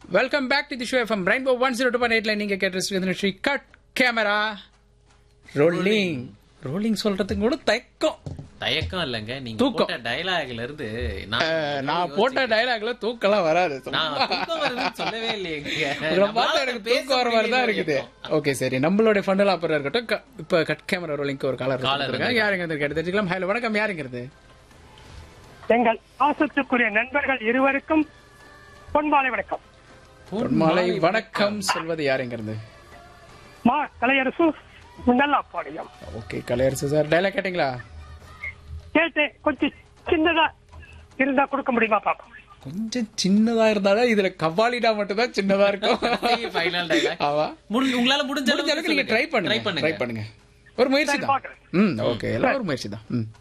Welcome back to the show FM Rainbow one zero two point எயிட்ல நீங்க கேட்டு ஸ்ரீ கட் கேமரா ரோலிங் ரோலிங் சொல்றதுக்கு கூட தயக்கம் தயக்கம் இல்லைங்க நீங்க தூக்கம். போட்ட டயலாக்ல இருந்து நான் அஹ், நான் போட்ட டயலாக்ல தூக்கம்லாம் வராது நான் தூக்கம் வருதுன்னு சொல்லவே இல்லையேங்க உங்களை பார்த்தா எனக்கு தூக்கம் வர மாதிரி தான் இருக்குது ஓகே சரி நம்மளுடைய ஃபண்டல் அப்புறம் இருக்கட்டும் க- இப்ப கட் கேமரா ரோலிங்க்கு ஒரு காலர் Caller இருக்காங்க யாருங்க இருந்து கேட்டு தெரிஞ்சுக்கலாம் ஹலோ வணக்கம் யாருங்கிறது எங்கள் பாசத்துக்குரிய நண்பர்கள் இருவருக்கும் பொன்மாலை வணக்கம் மாலை வணக்கம் சொல்வது யாருங்கிறது மா Kalaiyarasu Nallappalayam okay Kalaiyarasu sir dialogue கேட்டீங்களா கேட்டேன் கொஞ்சம் சின்னதா இருந்தா கொடுக்க முடியுமா பாப்போம் கொஞ்சம் சின்னதா இருந்தாலும் இதுல கவ்வாலிடா மட்டும் தான் சின்னதா இருக்கும் ஃபைனல் டயலாக் ஆவா உங்களால முடிஞ்ச முடிஞ்ச அளவுக்கு நீங்க ட்ரை பண்ணுங்க ட்ரை பண்ணுங்க ட்ரை பண்ணுங்க ஒரு முயற்சி சரி, தான் பாக்குறேன். ம் ஓகே எல்லாம் ஒரு முயற்சி தான் ம்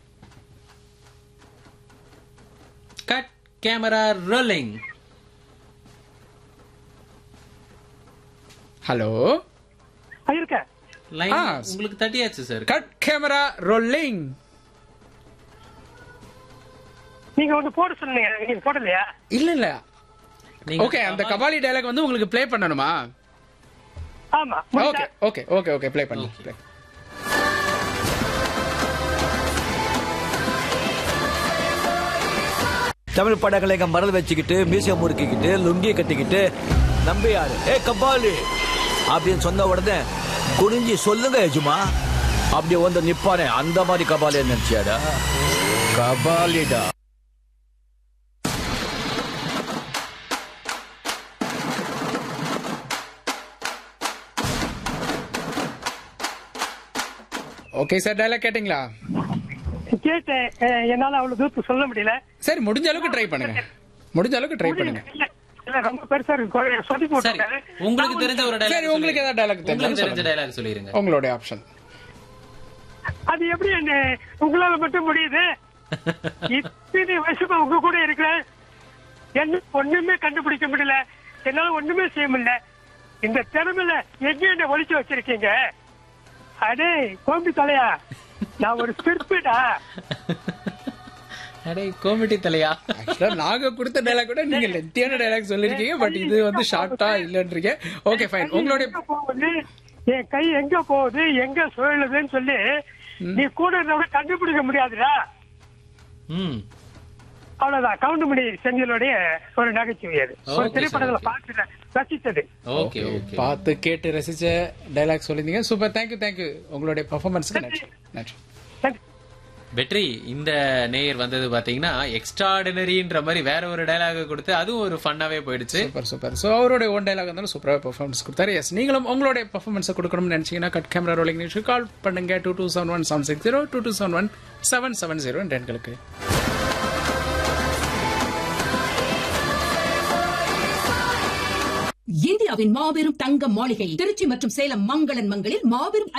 கட் கேமரா ரோலிங் ஹலோ ஆ, இருக்க லைன் ஆ. உங்களுக்கு தட்டியாச்சு சார் கட் கேமரா ரோலிங் நீங்க ஒண்ணு போட சொன்னீங்க நீங்க போடலையா இல்ல இல்ல நீங்க ஓகே அந்த கபாலி டயலாக் வந்து உங்களுக்கு ப்ளே பண்ணணுமா ஆமா ஓகே முடிஞ்சா? ஓகே ஓகே ஓகே ப்ளே பண்ணு play. தமிழ் படங்களை மறந்து வச்சுக்கிட்டு மீசை முறுக்கிக்கிட்டு லுங்கியை கட்டிக்கிட்டு நம்பியாரு ஏ கபாலி அப்படின்னு சொன்ன உடனே குனிஞ்சி சொல்லுங்க எஜுமா அப்படி வந்து நிப்பானே அந்த மாதிரி கபாலி நினைச்சியாடா கபாலிடா ஓகே சார் டயலாக் கேட்டிங்களா கேட்டேன் அஹ், என்னால அவ்வளவு தூரத்து சொல்ல முடியல சரி முடிஞ்ச அளவுக்கு ட்ரை பண்ணுங்க முடிஞ்ச அளவுக்கு ட்ரை பண்ணுங்க இல்ல இல்ல ரொம்ப பெருசா இருக்கு சொல்லி சரி போட்டாரு உங்களுக்கு தெரிஞ்ச ஒரு சரி டயலாக் உங்களுக்கு ஏதாவது டயலாக் உங்களுக்கு தெரிஞ்ச தெரிஞ்சு டயலாக் சொல்லிருங்க உங்களுடைய ஆப்ஷன் அது எப்படி என்ன உங்களால மட்டும் முடியுது இத்தனை வருஷமா உங்க கூட இருக்கிறேன் என்ன ஒண்ணுமே கண்டுபிடிக்க முடியல என்னால ஒண்ணுமே செய்ய முடியல இந்த திறமையில எங்க என்ன ஒழிச்சு வச்சிருக்கீங்க அடே கோம்பி தலையா நான் ஒரு சிற்பிடா அடே கோமிட்டி தலையா ஆக்சுவலா நாங்க கொடுத்த டயலாக் கூட நீங்க லெத்தியான டயலாக் சொல்லிருக்கீங்க பட் இது வந்து ஷார்ட்டா இல்லன்றீங்க ஓகே ஃபைன் உங்களுடைய எங்க போகுது என் கை எங்க போகுது எங்க சுழலுதுன்னு சொல்லி நீ கூட இருந்தவங்க கண்டுபிடிக்க முடியாதுடா ம் அவ்வளவுதான் கவுண்டமணி செந்திலுடைய ஒரு நகைச்சுவை அது ஒரு Okay, திரைப்படத்துல sir, okay. பார்த்து ரசித்தது ஓகே ஓகே பார்த்து கேட்டு ரசிச்ச டயலாக் சொல்லிருந்தீங்க சூப்பர் தேங்க்யூ தேங்க்யூ உங்களுடைய பர்ஃபார்மன்ஸ்க்கு நன்றி நன்றி நன்றி. வெற்றி இந்த நேயர் வந்தது பாத்தீங்கன்னா எக்ஸ்ட்ராடினரின்ற மாதிரி வேற ஒரு டயலாக் கொடுத்து அதுவும் ஒரு ஃபன்னாவே போயிடுச்சு சூப்பர் சூப்பர் ஸோ அவருடைய ஓன் டைலாக் இருந்தாலும் சூப்பராக பெர்ஃபார்மன்ஸ் கொடுத்தாரு எஸ் நீங்களும் உங்களுடைய பெர்ஃபார்மன்ஸை கொடுக்கணும்னு நினைச்சீங்கன்னா cut camera rolling news call பண்ணுங்க two two seven one seven six zero two two seven one seven seven zero எண்களுக்கு இந்தியாவின் மாபெரும் தங்க மாளிகை திருச்சி மற்றும் சேலம் மங்களன் மங்களில் மாபெரும்